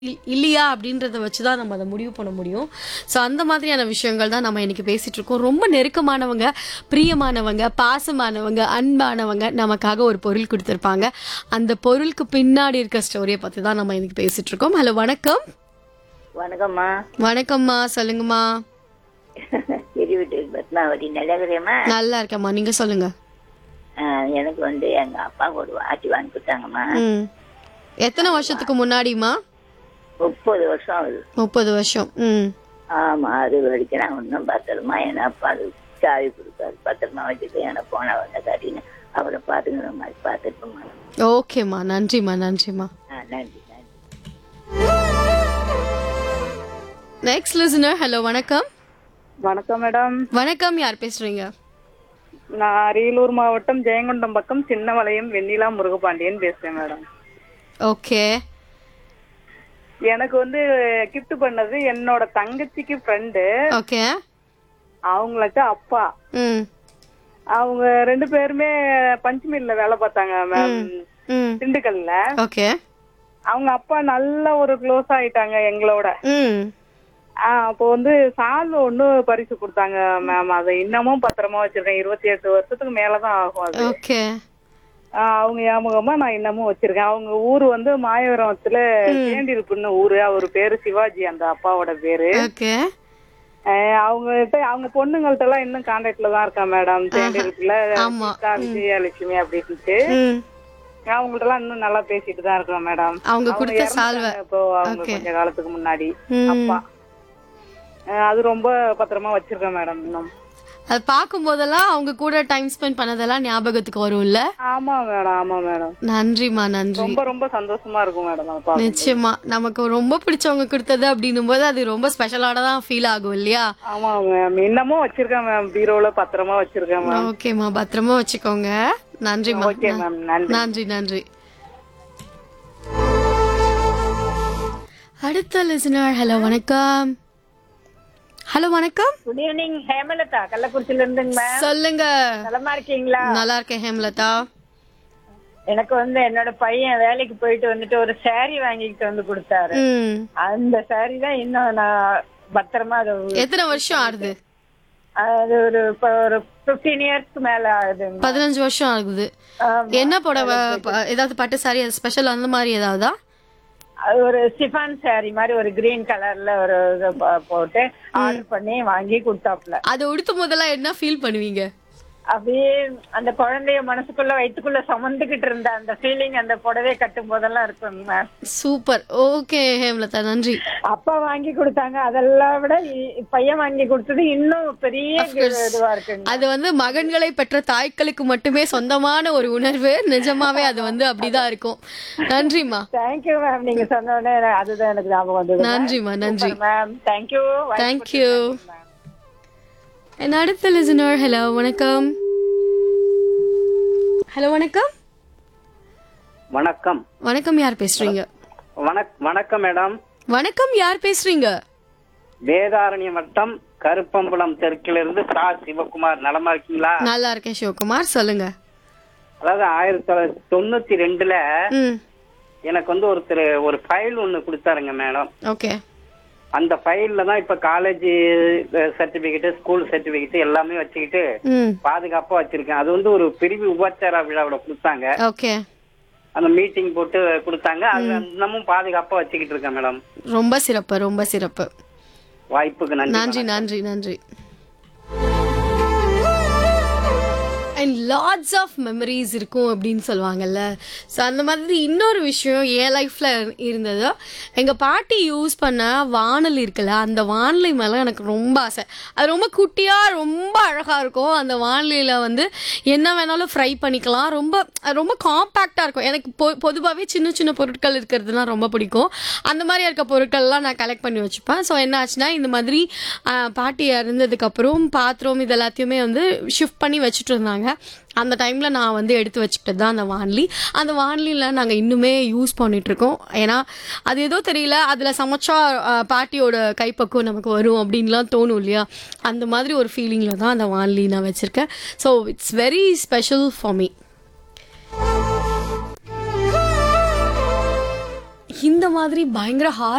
இல்- இல்லையா அப்படின்றத வச்சு தான் நம்ம அதை முடிவு பண்ண முடியும் ஸோ அந்த மாதிரியான விஷயங்கள் தான் நம்ம இன்னைக்கு பேசிட்டு இருக்கோம் ரொம்ப நெருக்கமானவங்க பிரியமானவங்க பாசமானவங்க அன்பானவங்க நமக்காக ஒரு பொருள் கொடுத்துருப்பாங்க அந்த பொருளுக்கு பின்னாடி இருக்க ஸ்டோரியை பற்றி தான் நம்ம இன்னைக்கு பேசிட்டு இருக்கோம் ஹலோ வணக்கம் வணக்கம்மா வணக்கம்மா சொல்லுங்கம்மா பெரிய வீட்டு பத்மாவதி நிலவரியம்மா நல்லா இருக்கேம்மா நீங்க சொல்லுங்க எனக்கு வந்து எங்க அப்பா ஒரு வாட்சி வாங்கி கொடுத்தாங்கம்மா ம் எத்தனை வருஷத்துக்கு முன்னாடிம்மா முப்பது வருஷம் ஆகுது முப்பது வருஷம் ம் ஆமா அது வரைக்கும் நான் ஒன்றும் பத்திரமா என் அப்பா அது சாவி கொடுத்தாரு பத்திரமா வச்சுட்டு எனக்கு போன வந்த காட்டின்னு அவரை பார்த்துக்கிற மாதிரி பார்த்துருப்போம்மா ஓகேம்மா நன்றிம்மா நன்றிம்மா ஆ நன்றி நன்றி நெக்ஸ்ட் லிசனர் ஹலோ வணக்கம் வணக்கம் மேடம் வணக்கம் யார் பேசுறீங்க நான் அரியலூர் மாவட்டம் ஜெயங்கொண்டம் பக்கம் சின்னவளையம் வெண்ணிலா முருகபாண்டியன் பேசுறேன் மேடம் ஓகே எனக்கு வந்து கிஃப்ட் பண்ணது என்னோட தங்கச்சிக்கு ஃப்ரெண்டு ஓகே அவங்களுக்கு அப்பா ம் அவங்க ரெண்டு பேருமே பஞ்சுமில்ல வேலை பார்த்தாங்க மேம் ம் திண்டுக்கல்ல ஓகே அவங்க அப்பா நல்ல ஒரு க்ளோஸ் ஆயிட்டாங்க எங்களோட ம் ஆஹ் அப்போ வந்து சால்வ ஒண்ணு பரிசு கொடுத்தாங்க மேம் அதை இன்னமும் பத்திரமா வச்சிருக்கேன் இருபத்தி எட்டு வருஷத்துக்கு மேலதான் ஆகும் அது ஓகே ஆஹ் அவங்க ஞாபகமா நான் இன்னமும் வச்சிருக்கேன் அவங்க ஊரு வந்து மாயவரத்துல சேண்டிருப்புன்னு ஊரு அவர் பேரு சிவாஜி அந்த அப்பாவோட பேரு ஓகே ஆஹ் அவங்க கிட்ட அவங்க பொண்ணுங்கள்ட்ட எல்லாம் இன்னும் கான்டாக்ட்ல தான் இருக்கா மேடம் சேண்டிருப்புல ஆமா. சீதா, விஜயலட்சுமி அப்படின்ட்டு ம் அவங்கள்ட்ட எல்லாம் இன்னும் நல்லா பேசிட்டு தான் இருக்கோம் மேடம் அவங்க கொடுத்த சால்வை இப்போ அவங்க கொஞ்ச காலத்துக்கு முன்னாடி ம் அப்பா ஆஹ் அது ரொம்ப பத்திரமா வச்சிருக்கேன் மேடம் இன்னும் அது பார்க்கும் போதெல்லாம் அவங்க கூட டைம் ஸ்பெண்ட் பண்ணதெல்லாம் ஞாபகத்துக்கு வரும்ல ஆமா மேடம் ஆமா மேடம் நன்றிம்மா நன்றி ரொம்ப ரொம்ப சந்தோஷமா இருக்கும் மேடம் அதை பார்க்க நிச்சயமா நமக்கு ரொம்ப பிடிச்சவங்க கொடுத்தது அப்படின்னும் போது அது ரொம்ப ஸ்பெஷலான தான் ஃபீல் ஆகும் இல்லையா ஆமா மேம் இன்னமும் வச்சிருக்கேன் மேம் பீரோல பத்திரமா வச்சிருக்கேன் மேம் ஓகேம்மா பத்திரமா வச்சுக்கோங்க நன்றிம்மா ஓகே மேம் நன்றி நன்றி நன்றி அடுத்த லிசனர் ஹலோ வணக்கம் ஹலோ வணக்கம் குட் ஈவினிங் ஹேமலதா கள்ளக்குறிச்சியில இருந்துங்க மேம் சொல்லுங்க நலமா இருக்கீங்களா நல்லா இருக்கேன் ஹேம்லதா எனக்கு வந்து என்னோட பையன் வேலைக்கு போயிட்டு வந்துட்டு ஒரு saree வாங்கிட்டு வந்து கொடுத்தாரு ம் அந்த saree தான் இன்னும் நான் பத்திரமா அது எத்தனை வருஷம் ஆகுது அது ஒரு இப்ப ஒரு பிப்டீன் இயர்ஸ்க்கு மேல ஆகுதுங்க பதினஞ்சு வருஷம் ஆகுது ஆமா. என்ன புடவை ப- ஏதாவது பட்டு சாரி ஸ்பெஷல் அந்த மாதிரி ஏதாவதா அது ஒரு சிஃபான் saree மாதிரி ஒரு கிரீன் கலர்ல ஒரு இது ப- போட்டு ஆர்டர் பண்ணி வாங்கி கொடுத்தாப்புல அதை உடுத்தும் போதெல்லாம் என்ன ஃபீல் பண்ணுவீங்க அப்படியே அந்த குழந்தைய மனசுக்குள்ள வயித்துக்குள்ள சுமந்துகிட்டு இருந்த அந்த ஃபீலிங் அந்த புடவை கட்டும் போதெல்லாம் இருக்குங்க மேம் சூப்பர் ஓகே ஹேம்லதா நன்றி அப்பா வாங்கி கொடுத்தாங்க அதெல்லாம் விட இ- பையன் வாங்கி கொடுத்தது இன்னும் பெரிய இதுவா இருக்குங்க அது வந்து மகன்களை பெற்ற தாய்க்களுக்கு மட்டுமே சொந்தமான ஒரு உணர்வு நிஜமாவே அது வந்து அப்படிதான் இருக்கும் நன்றிம்மா தேங்க்யூ மேம் நீங்க சொன்ன உடனே அதுதான் எனக்கு ஞாபகம் வந்தது நன்றிம்மா நன்றி மேம் தேங்க்யூ தேங்க்யூ என் அடுத்த லிசனர் ஹலோ வணக்கம் ஹலோ வணக்கம் வணக்கம் வணக்கம் யார் பேசுறீங்க வணக் வணக்கம் மேடம் வணக்கம் யார் பேசுறீங்க வேதாரண்யம் வட்டம் கருப்பம்பலம் தெற்கிலிருந்து சா சிவகுமார் நலமா இருக்கீங்களா நல்லா இருக்கேன் சிவகுமார் சொல்லுங்க அதாவது ஆயிரத்தி தொள்ளாயிரத்தி தொண்ணூத்தி ரெண்டுல ம் எனக்கு வந்து ஒருத்தர் ஒரு ஃபைல் ஒண்ணு கொடுத்தாருங்க மேடம் ஓகே அந்த ஃபைல்ல தான் இப்ப காலேஜ் சர்டிபிகேட் ஸ்கூல் சர்டிபிகேட் எல்லாமே வச்சுக்கிட்டு ம் பாதுகாப்பா வச்சிருக்கேன் அது வந்து ஒரு பிரிவு உபச்சார விழாவோட கொடுத்தாங்க ஓகே அந்த மீட்டிங் போட்டு கொடுத்தாங்க அது இன்னமும் பாதுகாப்பா வச்சுக்கிட்டு இருக்கேன் மேடம் ரொம்ப சிறப்பு ரொம்ப சிறப்பு வாய்ப்புக்கு நன்றி நன்றி நன்றி நன்றி அண்ட் லாட்ஸ் ஆஃப் மெமரிஸ் இருக்கும் அப்படின்னு சொல்லுவாங்கல்ல ஸோ அந்த மாதிரி இன்னொரு விஷயம் என் லைஃப்பில் இருந்தது எங்கள் பாட்டி யூஸ் பண்ண வானல் இருக்குல்ல அந்த வானொலி மேலே எனக்கு ரொம்ப ஆசை அது ரொம்ப குட்டியாக ரொம்ப அழகாக இருக்கும் அந்த வானொலியில் வந்து என்ன வேணாலும் ஃப்ரை பண்ணிக்கலாம் ரொம்ப அது ரொம்ப காம்பேக்டாக இருக்கும் எனக்கு பொ பொதுவாகவே சின்ன சின்ன பொருட்கள் இருக்கிறதுலாம் ரொம்ப பிடிக்கும் அந்த மாதிரி இருக்க பொருட்கள்லாம் நான் கலெக்ட் பண்ணி வச்சுப்பேன் ஸோ என்ன ஆச்சுன்னா இந்த மாதிரி ஆஹ், பாட்டி இறந்ததுக்கப்புறம் பாத்திரம் இது எல்லாத்தையுமே வந்து ஷிஃப்ட் பண்ணி வச்சுட்டு இருந்தாங்க அந்த டைமில் நான் வந்து எடுத்து வச்சுக்கிட்டது தான் அந்த வான்லி அந்த வான்லியில் நாங்கள் இன்னுமே யூஸ் பண்ணிகிட்ருக்கோம் ஏன்னா அது ஏதோ தெரியல அதில் சமைச்சா ஆஹ், பாட்டியோட கைப்பக்குவம் நமக்கு வரும் அப்படின்லாம் தோணும் இல்லையா அந்த மாதிரி ஒரு ஃபீலிங்கில் தான் அந்த வான்லி நான் வச்சுருக்கேன் so it's very special for me இந்த மாதிரி பயங்கர ஹார்ட்